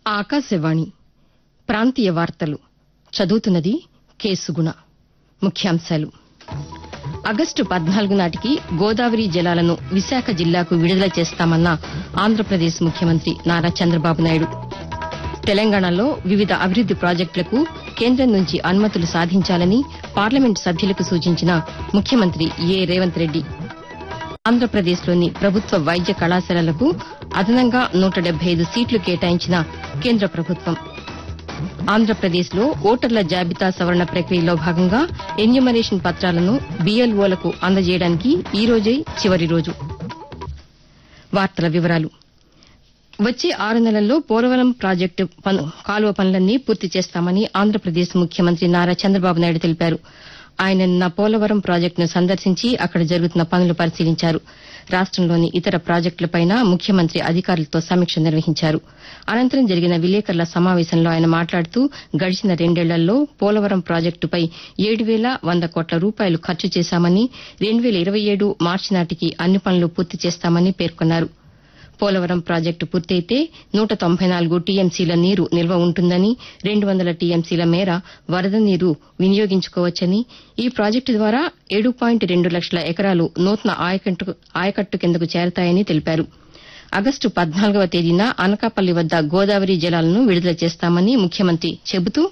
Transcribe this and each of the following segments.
ఆకాశవాణి ప్రాంతీయ వార్తలు చదువుతున్నది కె సుగుణ ముఖ్యాంశాలు ఆగస్టు పద్నాలుగు నాటికి గోదావరి జలాలను విశాఖ జిల్లాకు విడుదల చేస్తామన్న ఆంధ్రప్రదేశ్ ముఖ్యమంత్రి నారా చంద్రబాబు నాయుడు తెలంగాణలో వివిధ అభివృద్ది ప్రాజెక్టులకు కేంద్రం నుంచి అనుమతులు సాధించాలని పార్లమెంటు సభ్యులకు సూచించిన ముఖ్యమంత్రి ఏ రేవంత్ రెడ్డి ఆంధ్రప్రదేశ్లోని ప్రభుత్వ వైద్య కళాశాలలకు అదనంగా నూట డెబ్బై ఐదు సీట్లు కేటాయించిన కేంద్ర ప్రభుత్వం ఆంధ్రప్రదేశ్లో ఓటర్ల జాబితా సవరణ ప్రక్రియలో భాగంగా ఎన్యూమరేషన్ పత్రాలను బీఎల్ఓలకు అందజేయడానికి ఈ రోజే చివరి రోజు వార్తల వివరాలు వచ్చే ఆరు నెలల్లో పోలవరం ప్రాజెక్టు కాలువ పనులన్నీ పూర్తి చేస్తామని ఆంధ్రప్రదేశ్ ముఖ్యమంత్రి నారా చంద్రబాబు నాయుడు తెలిపారు ఆయన నిన్న పోలవరం ప్రాజెక్టును సందర్శించి అక్కడ జరుగుతున్న పనులు పరిశీలించారు రాష్టంలోని ఇతర ప్రాజెక్టులపైనా ముఖ్యమంత్రి అధికారులతో సమీక్ష నిర్వహించారు అనంతరం జరిగిన విలేకరుల సమావేశంలో ఆయన మాట్లాడుతూ గడిచిన రెండేళ్లలో పోలవరం ప్రాజెక్టుపై ఏడు వేల వంద కోట్ల రూపాయలు ఖర్చు చేశామని రెండు వేల ఇరవై ఏడు మార్చి నాటికి అన్ని పనులు పూర్తి చేస్తామని పేర్కొన్నారు పోలవరం ప్రాజెక్టు పూర్తయితే నూట తొంభై నాలుగు టీఎంసీల నీరు నిల్వ ఉంటుందని రెండు వందల టీఎంసీల మేర వరద నీరు వినియోగించుకోవచ్చని ఈ ప్రాజెక్టు ద్వారా ఏడు పాయింట్ రెండు లక్షల ఎకరాలు నూతన ఆయకట్టు కిందకు చేరతాయని తెలిపారు ఆగస్టు పద్నాలుగవ తేదీన అనకాపల్లి వద్ద గోదావరి జలాలను విడుదల చేస్తామని ముఖ్యమంత్రి చెబుతూ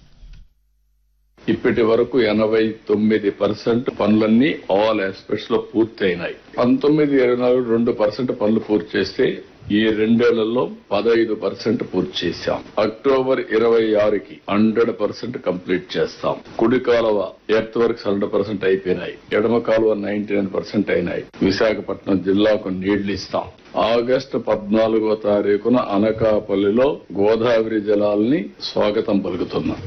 ఇప్పటి వరకు ఎనభై తొమ్మిది పర్సెంట్ పనులన్నీ ఆల్ ఆస్పెక్ట్స్ లో పూర్తి అయినాయి పంతొమ్మిది ఇరవై నాలుగు రెండు పర్సెంట్ పనులు పూర్తి చేస్తే ఈ రెండేళ్లలో పదహైదు పర్సెంట్ పూర్తి చేశాం అక్టోబర్ ఇరవై ఆరుకి హండ్రెడ్ పర్సెంట్ కంప్లీట్ చేస్తాం కుడి కాలువ ఎర్త్ వర్క్స్ హండ్రెడ్ పర్సెంట్ అయిపోయినాయి ఎడమ కాలువ నైన్టీ నైన్ పర్సెంట్ అయినాయి విశాఖపట్నం జిల్లాకు నీళ్లు ఇస్తాం ఆగస్టు పద్నాలుగో తారీఖున అనకాపల్లిలో గోదావరి జలాల్ని స్వాగతం పలుకుతున్నాం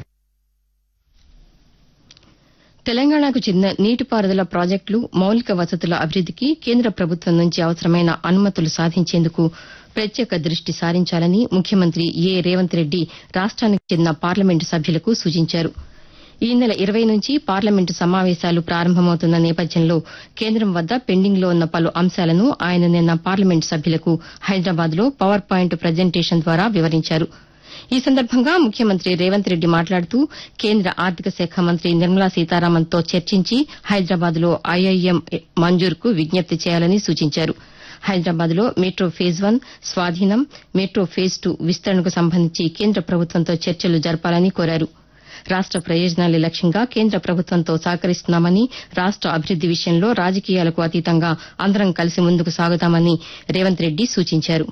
తెలంగాణకు చెందిన నీటిపారుదల ప్రాజెక్టులు మౌలిక వసతుల అభివృద్దికి కేంద్ర ప్రభుత్వం నుంచి అవసరమైన అనుమతులు సాధించేందుకు ప్రత్యేక దృష్టి సారించాలని ముఖ్యమంత్రి ఏ రేవంత్ రెడ్డి రాష్ట్రానికి చెందిన పార్లమెంటు సభ్యులకు సూచించారు ఈ నెల ఇరవై నుంచి పార్లమెంటు సమావేశాలు ప్రారంభమవుతున్న నేపథ్యంలో కేంద్రం వద్ద పెండింగ్లో ఉన్న పలు అంశాలను ఆయన నిన్న పార్లమెంటు సభ్యులకు హైదరాబాద్ లో పవర్ పాయింట్ ప్రజెంటేషన్ ద్వారా వివరించారు ఈ సందర్భంగా ముఖ్యమంత్రి రేవంత్ రెడ్డి మాట్లాడుతూ కేంద్ర ఆర్థిక శాఖ మంత్రి నిర్మలా సీతారామన్తో చర్చించి హైదరాబాద్ లో ఐఐఎం మంజూరుకు విజ్ఞప్తి చేయాలని సూచించారు హైదరాబాద్ లో మెట్రో ఫేజ్ వన్ స్వాధీనం మెట్రో ఫేజ్ టూ విస్తరణకు సంబంధించి కేంద్ర ప్రభుత్వంతో చర్చలు జరపాలని కోరారు రాష్ట ప్రయోజనాలే లక్ష్యంగా కేంద్ర ప్రభుత్వంతో సహకరిస్తున్నామని రాష్ట అభివృద్ది విషయంలో రాజకీయాలకు అతీతంగా అందరం కలిసి ముందుకు సాగుతామని రేవంత్ రెడ్డి సూచించారు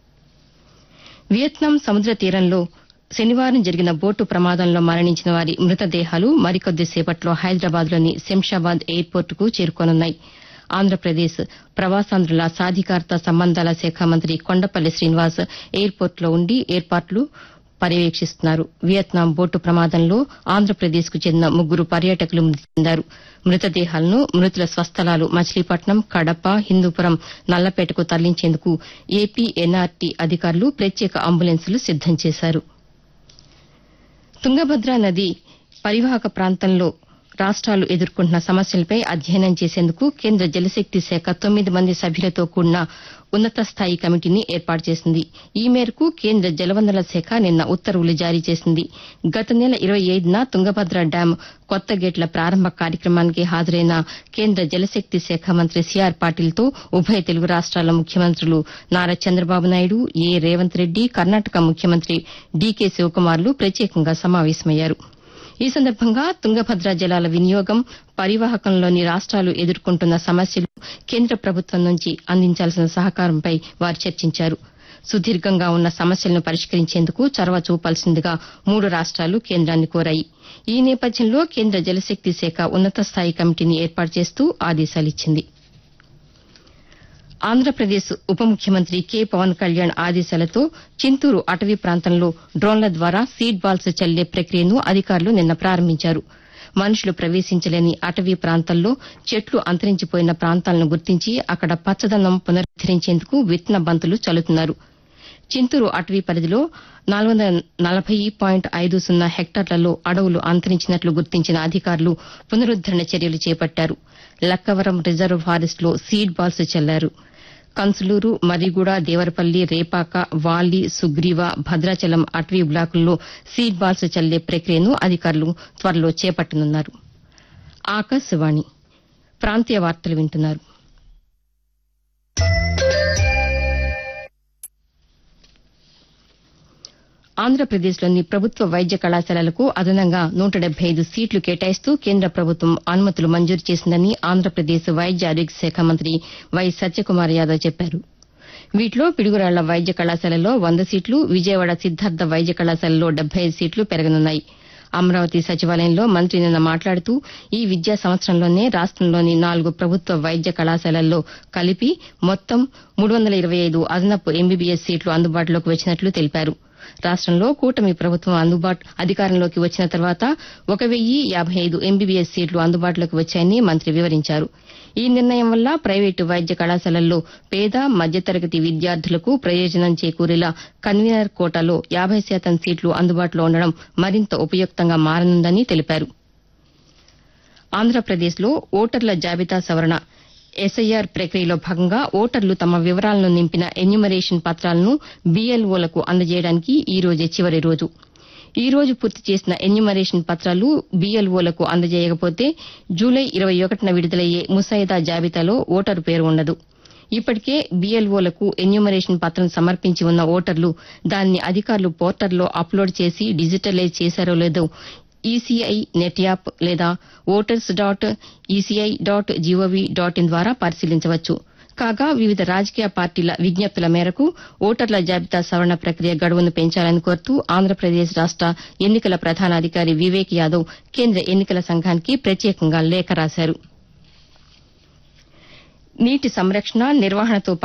వియత్నాం సముద్ర తీరంలో శనివారం జరిగిన బోటు ప్రమాదంలో మరణించిన వారి మృతదేహాలు మరికొద్ది సేపట్లో హైదరాబాద్లోని శంషాబాద్ ఎయిర్పోర్టుకు చేరుకోనున్నాయి ఆంధ్రప్రదేశ్ ప్రవాసాంధ్రుల సాధికారత సంబంధాల శాఖ మంత్రి కొండపల్లి శ్రీనివాస్ ఎయిర్పోర్టులో ఉండి ఏర్పాట్లు పర్యవేక్షిస్తున్నారు వియత్నాం బోటు ప్రమాదంలో ఆంధ్రప్రదేశ్కు చెందిన ముగ్గురు పర్యాటకులు మృతి చెందారు మృతదేహాలను మృతుల స్వస్థలాలు మచిలీపట్నం కడప హిందూపురం నల్లపేటకు తరలించేందుకు ఏపీ ఎన్ఆర్టీ అధికారులు ప్రత్యేక అంబులెన్సులు సిద్దం చేశారు తుంగభద్ర నది పరివాహక ప్రాంతంలో రాష్ట్రాలు ఎదుర్కొంటున్న సమస్యలపై అధ్యయనం చేసేందుకు కేంద్ర జలశక్తి శాఖ తొమ్మిది మంది సభ్యులతో కూడిన ఉన్నత స్థాయి కమిటీని ఏర్పాటు చేసింది ఈ మేరకు కేంద్ర జలవనరుల శాఖ నిన్న ఉత్తర్వులు జారీ చేసింది గత నెల ఇరవై ఐదున తుంగభద్ర డ్యాం కొత్త గేట్ల ప్రారంభ కార్యక్రమానికి హాజరైన కేంద్ర జలశక్తి శాఖ మంత్రి సిఆర్ పాటిల్తో ఉభయ తెలుగు రాష్ట్రాల ముఖ్యమంత్రులు నారా చంద్రబాబు నాయుడు ఏ రేవంత్ రెడ్డి కర్ణాటక ముఖ్యమంత్రి డీకే శివకుమార్లు ప్రత్యేకంగా సమావేశమయ్యారు ఈ సందర్భంగా తుంగభద్ర జలాల వినియోగం పరివాహకంలోని రాష్ట్రాలు ఎదుర్కొంటున్న సమస్యలు కేంద్ర ప్రభుత్వం నుంచి అందించాల్సిన సహకారంపై వారు చర్చించారు సుదీర్ఘంగా ఉన్న సమస్యలను పరిష్కరించేందుకు చొరవ చూపాల్సిందిగా మూడు రాష్ట్రాలు కేంద్రాన్ని కోరాయి ఈ నేపథ్యంలో కేంద్ర జలశక్తి శాఖ ఉన్నత స్థాయి కమిటీని ఏర్పాటు చేస్తూ ఆదేశాలిచ్చింది ఆంధ్రప్రదేశ్ ఉప ముఖ్యమంత్రి కె పవన్ కళ్యాణ్ ఆదేశాలతో చింతూరు అటవీ ప్రాంతంలో డ్రోన్ల ద్వారా సీడ్ బాల్స్ చల్లే ప్రక్రియను అధికారులు నిన్న ప్రారంభించారు మనుషులు ప్రవేశించలేని అటవీ ప్రాంతాల్లో చెట్లు అంతరించిపోయిన ప్రాంతాలను గుర్తించి అక్కడ పచ్చదనం పునరుద్దరించేందుకు విత్తన బంతులు చల్లుతున్నారు చింతూరు అటవీ పరిధిలో నాలుగు వందల నలభై పాయింట్ ఐదు సున్నా హెక్టార్లలో అడవులు అంతరించినట్లు గుర్తించిన అధికారులు పునరుద్దరణ చర్యలు చేపట్టారు లక్కవరం రిజర్వ్ ఫారెస్ట్లో సీడ్ బాల్స్ చల్లారు కంసులూరు మర్రిగూడ దేవరపల్లి రేపాక వాలి సుగ్రీవ భద్రాచలం అటవీ బ్లాకుల్లో సీడ్ బాల్స్ చల్లే ప్రక్రియను అధికారులు త్వరలో చేపట్టనున్నారు ఆకాశవాణి ప్రాంతీయ వార్తలు వింటున్నారు ఆంధ్రప్రదేశ్లోని ప్రభుత్వ వైద్య కళాశాలలకు అదనంగా నూట డెబ్బై ఐదు సీట్లు కేటాయిస్తూ కేంద్ర ప్రభుత్వం అనుమతులు మంజూరు చేసిందని ఆంధ్రప్రదేశ్ వైద్య ఆరోగ్య శాఖ మంత్రి వై సత్యకుమార్ యాదవ్ చెప్పారు వీటిలో పిడుగురాళ్ల వైద్య కళాశాలలో వంద సీట్లు విజయవాడ సిద్దార్థ వైద్య కళాశాలలో డెబ్బై ఐదు సీట్లు పెరగనున్నాయి అమరావతి సచివాలయంలో మంత్రి నిన్న మాట్లాడుతూ ఈ విద్యా సంవత్సరంలోనే రాష్టంలోని నాలుగు ప్రభుత్వ వైద్య కళాశాలల్లో కలిపి మొత్తం మూడు వందల ఇరవై ఐదు అదనపు ఎంబీబీఎస్ సీట్లు అందుబాటులోకి వచ్చినట్లు తెలిపారు రాష్టంలో కూటమి ప్రభుత్వం అందుబాటు అధికారంలోకి వచ్చిన తర్వాత ఒక వెయ్యి యాబై ఐదు ఎంబీబీఎస్ సీట్లు అందుబాటులోకి వచ్చాయని మంత్రి వివరించారు ఈ నిర్ణయం వల్ల ప్రైవేటు వైద్య కళాశాలల్లో పేద మధ్యతరగతి విద్యార్థులకు ప్రయోజనం చేకూరేలా కన్వీనర్ కోటాలో యాబై శాతం సీట్లు అందుబాటులో ఉండడం మరింత ఉపయుక్తంగా మారనుందని తెలిపారు ఆంధ్రప్రదేశ్లో ఓటర్ల జాబితా సవరణ ఎస్ఐఆర్ ప్రక్రియలో భాగంగా ఓటర్లు తమ వివరాలను నింపిన ఎన్యుమరేషన్ పత్రాలను బీఎల్ఓలకు అందజేయడానికి ఈ రోజే చివరి రోజు ఈ రోజు పూర్తి చేసిన ఎన్యుమరేషన్ పత్రాలు బీఎల్ఓలకు అందజేయకపోతే జూలై ఇరవై ఒకటిన విడుదలయ్యే ముసాయిదా జాబితాలో ఓటరు పేరు ఉండదు ఇప్పటికే బీఎల్ఓలకు ఎన్యుమరేషన్ పత్రం సమర్పించి ఉన్న ఓటర్లు దాన్ని అధికారులు పోర్టల్లో అప్లోడ్ చేసి డిజిటలైజ్ చేశారో లేదో ఈసీఐ నెట్ యాప్ లేదా voters dot ECI dot GOV dot in ద్వారా పరిశీలించవచ్చు కాగా వివిధ రాజకీయ పార్టీల విజ్ఞప్తుల మేరకు ఓటర్ల జాబితా సవరణ ప్రక్రియ గడువును పెంచాలని కోరుతూ ఆంధ్రప్రదేశ్ రాష్ట ఎన్నికల ప్రధానాధికారి వివేక్ యాదవ్ కేంద్ర ఎన్నికల సంఘానికి ప్రత్యేకంగా లేఖ రాశారు నీటి సంరక్షణ నిర్వహణతో